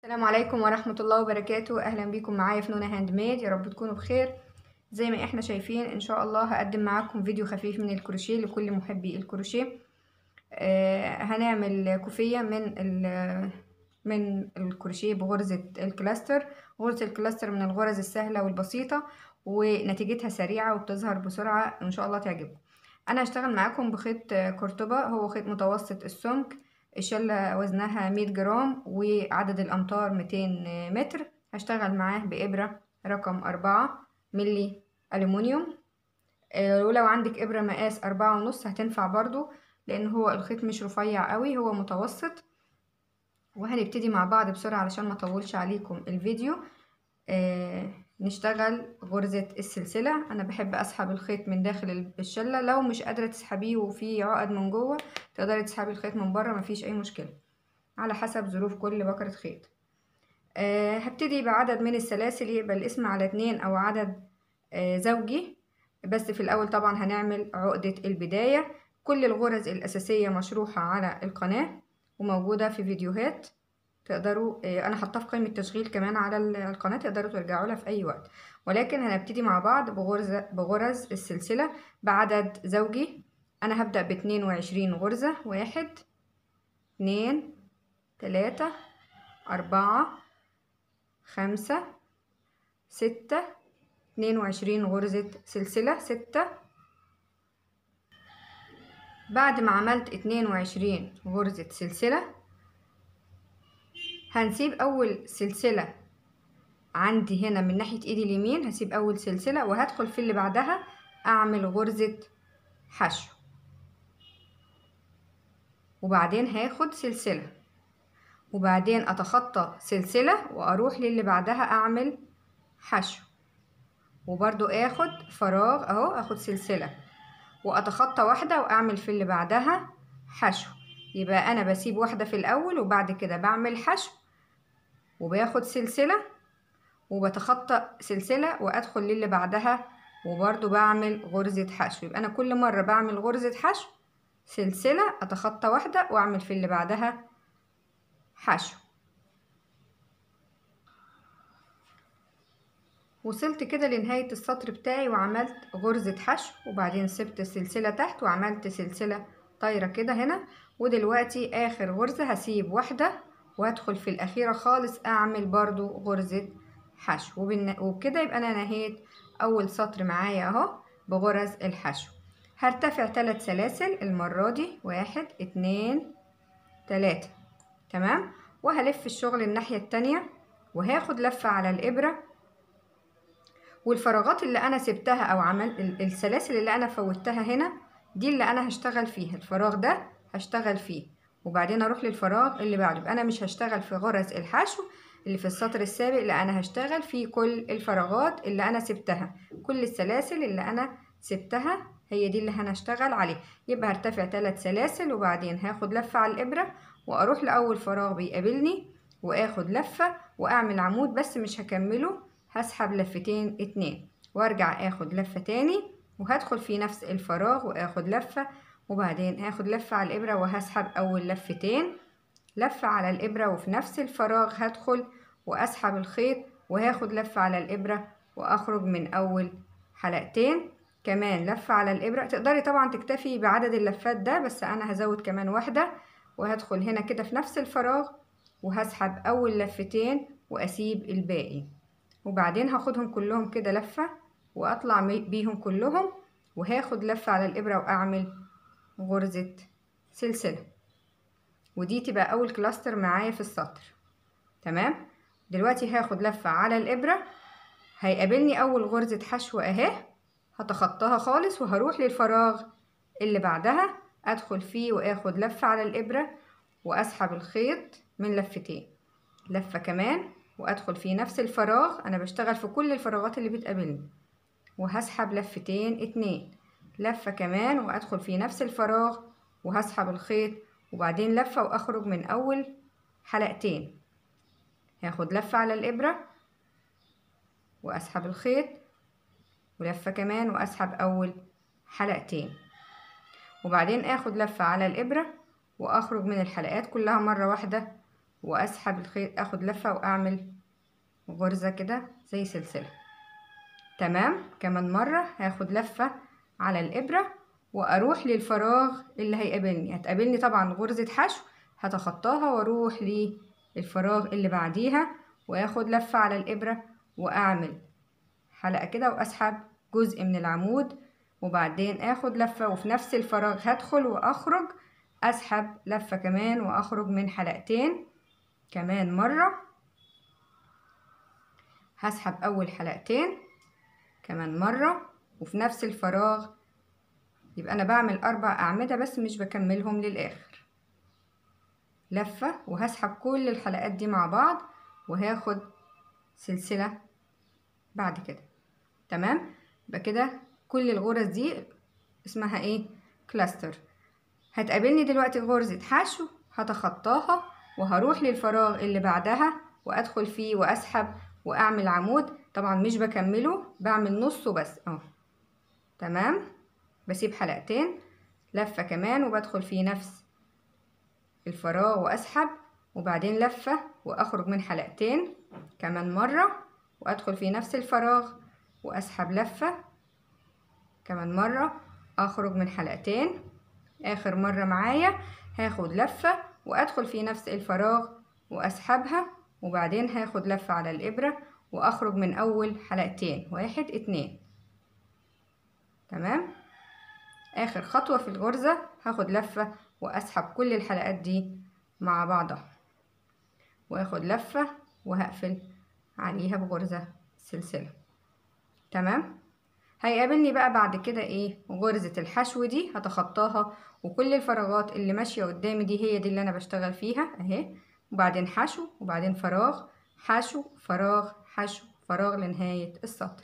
السلام عليكم ورحمة الله وبركاته أهلا بيكم معايا في نونا هاند ميد يا رب تكونوا بخير زي ما احنا شايفين ان شاء الله هقدم معاكم فيديو خفيف من الكروشيه لكل محبي الكروشيه آه هنعمل كوفية من ال من الكروشيه بغرزة الكلاستر غرزة الكلاستر من الغرز السهلة والبسيطة ونتيجتها سريعة وبتظهر بسرعة ان شاء الله تعجبكم انا هشتغل معاكم بخيط قرطبة هو خيط متوسط السمك الشلة وزنها 100 جرام وعدد الأمتار 200 متر هشتغل معاه بإبرة رقم أربعة ملي ألومنيوم ولو عندك إبرة مقاس أربعة ونص هتنفع برضو لأن هو الخيط مش رفيع قوي هو متوسط وهنبتدي مع بعض بسرعة علشان ما اطولش عليكم الفيديو آه نشتغل غرزة السلسلة أنا بحب أسحب الخيط من داخل الشلة لو مش قادرة تسحبيه وفي عقد من جوه تقدري تسحبي الخيط من بره مفيش أي مشكلة على حسب ظروف كل بكرة خيط أه هبتدي بعدد من السلاسل يبقى الاسم على اتنين أو عدد أه زوجي بس في الأول طبعا هنعمل عقدة البداية كل الغرز الأساسية مشروحة على القناة وموجودة في فيديوهات تقدروا انا حاطاه في قائمه تشغيل كمان على القناه تقدروا ترجعوا لها في اي وقت ولكن هنبتدي مع بعض بغرزه بغرز السلسله بعدد زوجي انا هبدا ب 22 غرزه واحد اتنين تلاتة أربعة خمسة ستة اتنين وعشرين غرزة سلسلة ستة بعد ما عملت اتنين وعشرين غرزة سلسلة هنسيب اول سلسلة عندي هنا من ناحية ايدي اليمين هسيب اول سلسلة وهدخل في اللي بعدها اعمل غرزة حشو وبعدين هاخد سلسلة وبعدين اتخطى سلسلة واروح للي بعدها اعمل حشو وبرضو اخد فراغ اهو اخد سلسلة واتخطى واحدة واعمل في اللي بعدها حشو يبقى انا بسيب واحدة في الاول وبعد كده بعمل حشو وباخد سلسلة وبتخطى سلسلة وادخل للي بعدها وبرضو بعمل غرزة حشو يبقى انا كل مرة بعمل غرزة حشو سلسلة اتخطى واحدة واعمل في اللي بعدها حشو وصلت كده لنهاية السطر بتاعي وعملت غرزة حشو وبعدين سبت السلسلة تحت وعملت سلسلة طايرة كده هنا ودلوقتي اخر غرزة هسيب واحدة وهدخل في الاخيرة خالص اعمل برضو غرزة حشو وبكده يبقى انا نهيت اول سطر معايا اهو بغرز الحشو هرتفع ثلاث سلاسل المرة دي واحد اتنين تلاتة تمام وهلف الشغل الناحية التانية وهاخد لفة على الابرة والفراغات اللي انا سبتها او عمل السلاسل اللي انا فوتها هنا دي اللي انا هشتغل فيها الفراغ ده هشتغل فيه وبعدين اروح للفراغ اللي بعده يبقى انا مش هشتغل في غرز الحشو اللي في السطر السابق لا انا هشتغل في كل الفراغات اللي انا سبتها كل السلاسل اللي انا سبتها هي دي اللي هنشتغل عليه يبقى هرتفع ثلاث سلاسل وبعدين هاخد لفة على الابرة واروح لاول فراغ بيقابلني واخد لفة واعمل عمود بس مش هكمله هسحب لفتين اتنين وارجع اخد لفة تاني وهدخل في نفس الفراغ واخد لفة وبعدين هاخد لفة على الإبرة وهسحب أول لفتين لفة على الإبرة وفي نفس الفراغ هدخل وأسحب الخيط وهاخد لفة على الإبرة وأخرج من أول حلقتين كمان لفة على الإبرة تقدري طبعا تكتفي بعدد اللفات ده بس أنا هزود كمان واحدة وهدخل هنا كده في نفس الفراغ وهسحب أول لفتين وأسيب الباقي وبعدين هاخدهم كلهم كده لفة وأطلع بيهم كلهم وهاخد لفة على الإبرة وأعمل غرزة سلسلة ودي تبقى أول كلاستر معايا في السطر تمام دلوقتي هاخد لفة على الإبرة هيقابلني أول غرزة حشو أهي هتخطاها خالص وهروح للفراغ اللي بعدها أدخل فيه وآخد لفة على الإبرة وأسحب الخيط من لفتين لفة كمان وأدخل في نفس الفراغ أنا بشتغل في كل الفراغات اللي بتقابلني وهسحب لفتين اتنين لفة كمان وأدخل في نفس الفراغ وهسحب الخيط وبعدين لفة وأخرج من أول حلقتين هاخد لفة على الإبرة وأسحب الخيط ولفة كمان وأسحب أول حلقتين وبعدين آخد لفة على الإبرة وأخرج من الحلقات كلها مرة واحدة واسحب الخيط اخد لفة واعمل غرزة كده زي سلسلة تمام كمان مرة هاخد لفة على الابرة واروح للفراغ اللي هيقابلني هتقابلني طبعا غرزة حشو هتخطاها واروح للفراغ اللي بعديها واخد لفة على الابرة واعمل حلقة كده واسحب جزء من العمود وبعدين اخد لفة وفي نفس الفراغ هدخل واخرج اسحب لفة كمان واخرج من حلقتين كمان مرة هسحب اول حلقتين كمان مرة وفي نفس الفراغ يبقى انا بعمل اربع اعمدة بس مش بكملهم للاخر لفة وهسحب كل الحلقات دي مع بعض وهاخد سلسلة بعد كده تمام يبقى كده كل الغرز دي اسمها ايه كلاستر هتقابلني دلوقتي غرزة حشو هتخطاها وهروح للفراغ اللي بعدها وادخل فيه واسحب واعمل عمود طبعا مش بكمله بعمل نصه بس اهو تمام بسيب حلقتين لفة كمان وبدخل في نفس الفراغ واسحب وبعدين لفة واخرج من حلقتين كمان مرة وادخل في نفس الفراغ واسحب لفة كمان مرة اخرج من حلقتين اخر مرة معايا هاخد لفة وادخل في نفس الفراغ واسحبها وبعدين هاخد لفة على الابرة واخرج من اول حلقتين واحد اتنين تمام اخر خطوة في الغرزة هاخد لفة واسحب كل الحلقات دي مع بعضها واخد لفة وهقفل عليها بغرزة سلسلة تمام هيقابلني بقى بعد كده ايه غرزة الحشو دي هتخطاها وكل الفراغات اللي ماشية قدامي دي هي دي اللي انا بشتغل فيها اهي وبعدين حشو وبعدين فراغ حشو فراغ حشو فراغ لنهاية السطر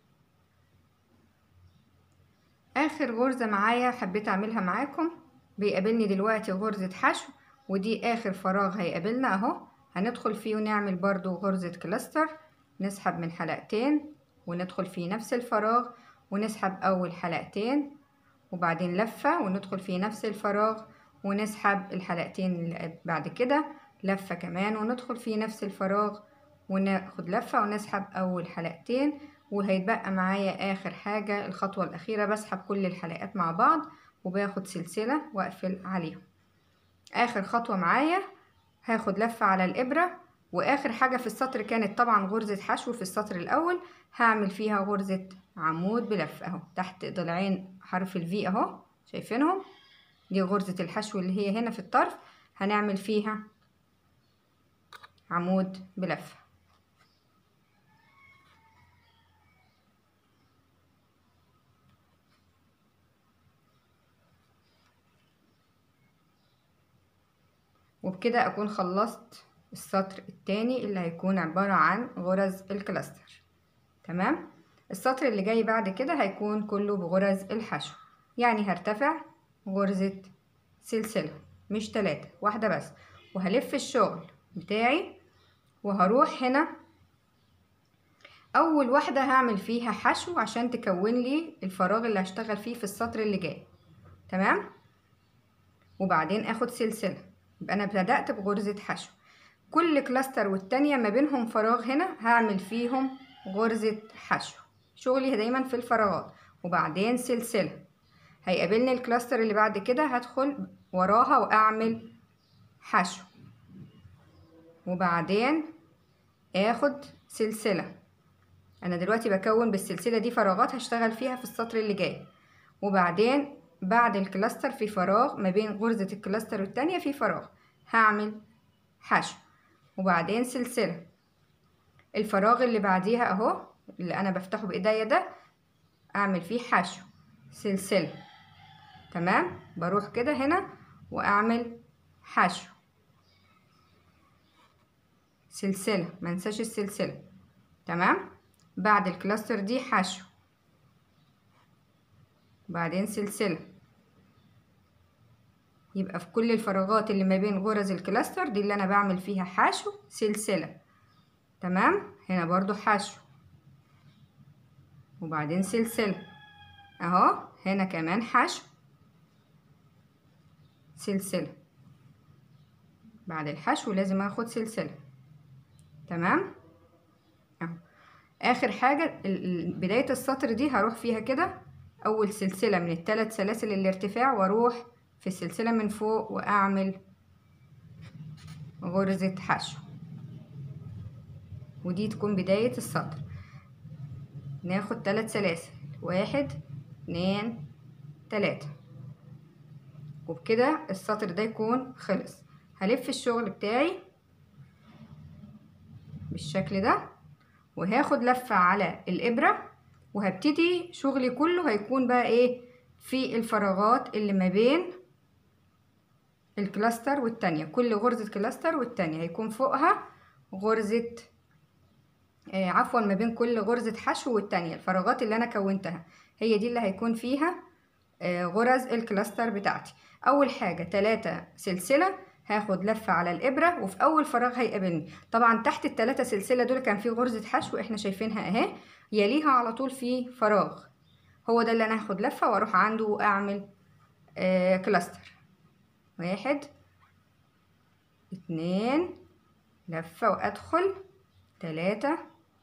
اخر غرزة معايا حبيت اعملها معاكم بيقابلني دلوقتي غرزة حشو ودي اخر فراغ هيقابلنا اهو هندخل فيه ونعمل برضو غرزة كلاستر نسحب من حلقتين وندخل في نفس الفراغ ونسحب اول حلقتين وبعدين لفة وندخل في نفس الفراغ ونسحب الحلقتين اللي بعد كده لفة كمان وندخل في نفس الفراغ وناخد لفة ونسحب اول حلقتين وهيتبقى معايا اخر حاجة الخطوة الاخيرة بسحب كل الحلقات مع بعض وباخد سلسلة واقفل عليهم اخر خطوة معايا هاخد لفة على الابرة واخر حاجة في السطر كانت طبعا غرزة حشو في السطر الاول هعمل فيها غرزة عمود بلف اهو تحت ضلعين حرف الفي اهو شايفينهم دي غرزة الحشو اللي هي هنا في الطرف هنعمل فيها عمود بلفه وبكده أكون خلصت السطر التاني اللي هيكون عبارة عن غرز الكلاستر تمام السطر اللي جاي بعد كده هيكون كله بغرز الحشو يعني هرتفع غرزة سلسلة مش تلاتة واحدة بس وهلف الشغل بتاعي وهروح هنا أول واحدة هعمل فيها حشو عشان تكون لي الفراغ اللي هشتغل فيه في السطر اللي جاي تمام وبعدين اخد سلسلة يبقى انا بدأت بغرزة حشو كل كلاستر والتانية ما بينهم فراغ هنا هعمل فيهم غرزة حشو شغلي دايما في الفراغات وبعدين سلسلة هيقابلني الكلاستر اللي بعد كده هدخل وراها واعمل حشو وبعدين اخد سلسلة انا دلوقتي بكون بالسلسلة دي فراغات هشتغل فيها في السطر اللي جاي وبعدين بعد الكلاستر في فراغ ما بين غرزة الكلاستر والتانية في فراغ هعمل حشو وبعدين سلسلة الفراغ اللي بعديها اهو اللي انا بفتحه بايديا ده اعمل فيه حشو سلسلة تمام بروح كده هنا واعمل حشو سلسلة منساش السلسلة تمام بعد الكلاستر دي حشو بعدين سلسلة يبقى في كل الفراغات اللي ما بين غرز الكلاستر دي اللي انا بعمل فيها حشو سلسلة تمام هنا برضو حشو وبعدين سلسلة اهو هنا كمان حشو سلسلة بعد الحشو لازم اخد سلسلة تمام اهو اخر حاجة بداية السطر دي هروح فيها كده اول سلسلة من الثلاث سلاسل الارتفاع واروح في السلسلة من فوق واعمل غرزة حشو ودي تكون بداية السطر ناخد ثلاث سلاسل واحد اتنين تلاتة وبكده السطر ده يكون خلص هلف الشغل بتاعي بالشكل ده وهاخد لفة على الإبرة وهبتدي شغلي كله هيكون بقى ايه في الفراغات اللي ما بين الكلاستر والتانية كل غرزة كلاستر والتانية هيكون فوقها غرزة آه عفوا ما بين كل غرزة حشو والتانية الفراغات اللي أنا كونتها هي دي اللي هيكون فيها آه غرز الكلاستر بتاعتي أول حاجة تلاتة سلسلة هاخد لفة على الإبرة وفي أول فراغ هيقابلني طبعا تحت التلاتة سلسلة دول كان في غرزة حشو احنا شايفينها اهي يليها على طول في فراغ هو ده اللي أنا هاخد لفة وأروح عنده وأعمل آه كلاستر واحد اتنين لفة وأدخل تلاتة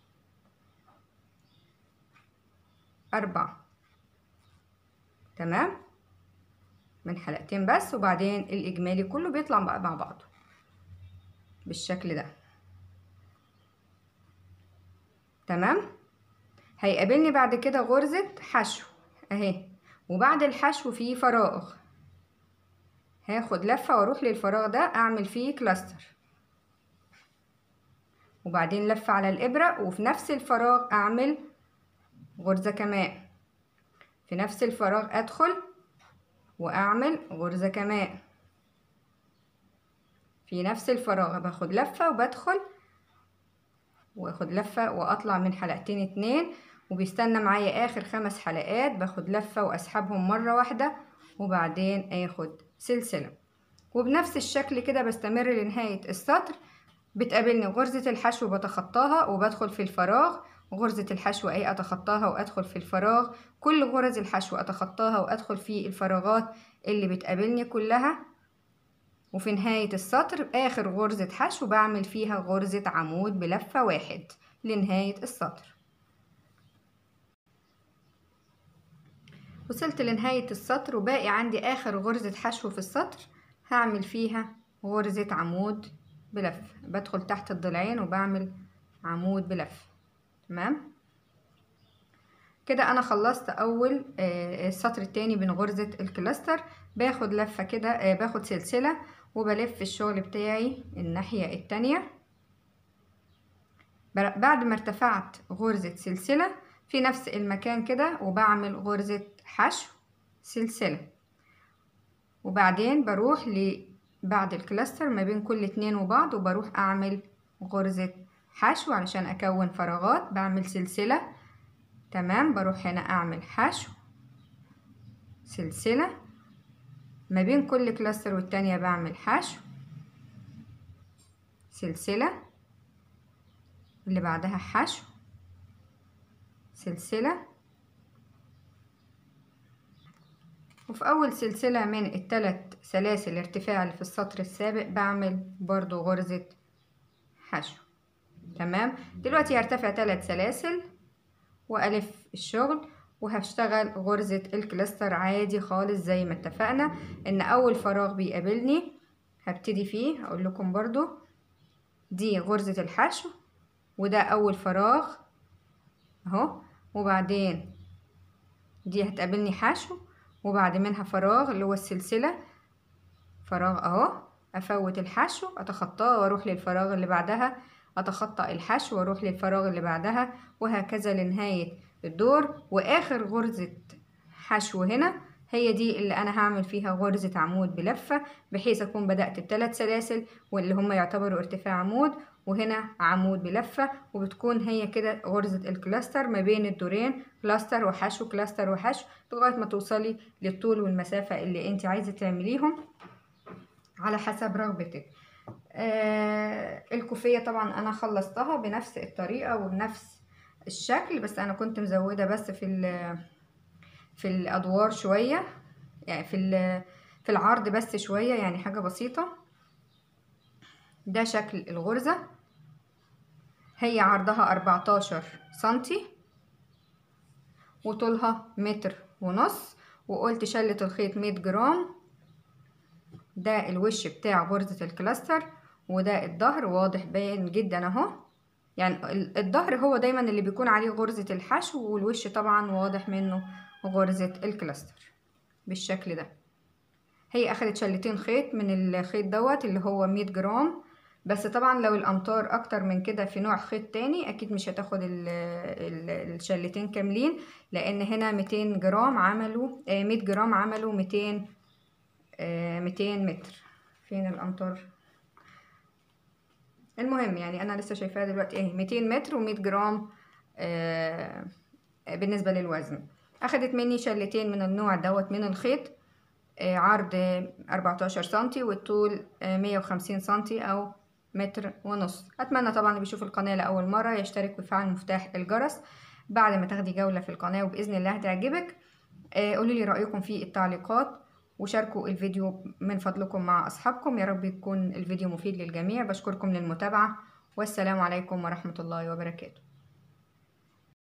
أربعة تمام من حلقتين بس وبعدين الإجمالي كله بيطلع بقى مع بعضه بالشكل ده تمام هيقابلني بعد كده غرزة حشو اهي وبعد الحشو فيه فراغ هاخد لفة واروح للفراغ ده اعمل فيه كلاستر وبعدين لفة على الإبرة وفي نفس الفراغ اعمل غرزة كمان في نفس الفراغ ادخل واعمل غرزة كمان في نفس الفراغ باخد لفة وبدخل واخد لفة واطلع من حلقتين اتنين وبيستنى معايا اخر خمس حلقات باخد لفة واسحبهم مرة واحدة وبعدين اخد سلسلة وبنفس الشكل كده بستمر لنهاية السطر بتقابلني غرزة الحشو بتخطاها وبدخل في الفراغ غرزة الحشو اهي اتخطاها وادخل في الفراغ كل غرز الحشو اتخطاها وادخل في الفراغات اللي بتقابلني كلها وفي نهاية السطر اخر غرزة حشو بعمل فيها غرزة عمود بلفة واحد لنهاية السطر وصلت لنهاية السطر وباقي عندي اخر غرزة حشو في السطر هعمل فيها غرزة عمود بلف بدخل تحت الضلعين وبعمل عمود بلف تمام كده انا خلصت اول آه السطر التاني من غرزة الكلاستر باخد لفة كده آه باخد سلسلة وبلف الشغل بتاعي الناحية التانية بعد ما ارتفعت غرزة سلسلة في نفس المكان كده وبعمل غرزة حشو سلسلة وبعدين بروح ل بعد الكلاستر ما بين كل اتنين وبعض وبروح اعمل غرزة حشو علشان اكون فراغات بعمل سلسلة تمام بروح هنا اعمل حشو سلسلة ما بين كل كلاستر والتانية بعمل حشو سلسلة اللي بعدها حشو سلسلة وفي أول سلسلة من التلات سلاسل ارتفاع اللي في السطر السابق بعمل برضو غرزة حشو تمام دلوقتي هرتفع تلات سلاسل وألف الشغل وهشتغل غرزة الكلاستر عادي خالص زي ما اتفقنا ان اول فراغ بيقابلني هبتدي فيه اقول لكم برضو دي غرزة الحشو وده اول فراغ اهو وبعدين دي هتقابلني حشو وبعد منها فراغ اللي هو السلسلة فراغ اهو افوت الحشو اتخطاه واروح للفراغ اللي بعدها اتخطى الحشو واروح للفراغ اللي بعدها وهكذا لنهاية الدور واخر غرزة حشو هنا هي دي اللي انا هعمل فيها غرزة عمود بلفة بحيث اكون بدأت بثلاث سلاسل واللي هم يعتبروا ارتفاع عمود وهنا عمود بلفة وبتكون هي كده غرزة الكلاستر ما بين الدورين كلاستر وحشو كلاستر وحشو لغاية ما توصلي للطول والمسافة اللي انت عايزة تعمليهم على حسب رغبتك آه الكوفية طبعا انا خلصتها بنفس الطريقة وبنفس الشكل بس انا كنت مزودة بس في في الادوار شوية يعني في في العرض بس شوية يعني حاجة بسيطة ده شكل الغرزة هي عرضها 14 سنتي وطولها متر ونص وقلت شلة الخيط 100 جرام ده الوش بتاع غرزة الكلاستر وده الظهر واضح باين جدا اهو يعني الظهر هو دايما اللي بيكون عليه غرزة الحشو والوش طبعا واضح منه غرزة الكلاستر بالشكل ده هي اخدت شلتين خيط من الخيط دوت اللي هو 100 جرام بس طبعا لو الامتار اكتر من كده في نوع خيط تاني اكيد مش هتاخد ال ال الشلتين كاملين لان هنا 200 جرام عملوا 100 جرام عملوا 200 200 متر فين الامتار المهم يعني انا لسه شايفاها دلوقتي اهي 200 متر و100 جرام آه بالنسبه للوزن اخدت مني شلتين من النوع دوت من الخيط آه عرض 14 سنتي والطول آه 150 سنتي او متر ونص اتمنى طبعا اللي بيشوف القناه لاول مره يشترك ويفعل مفتاح الجرس بعد ما تاخدي جوله في القناه وباذن الله هتعجبك قولوا لي رايكم في التعليقات وشاركوا الفيديو من فضلكم مع أصحابكم يا رب يكون الفيديو مفيد للجميع بشكركم للمتابعة والسلام عليكم ورحمة الله وبركاته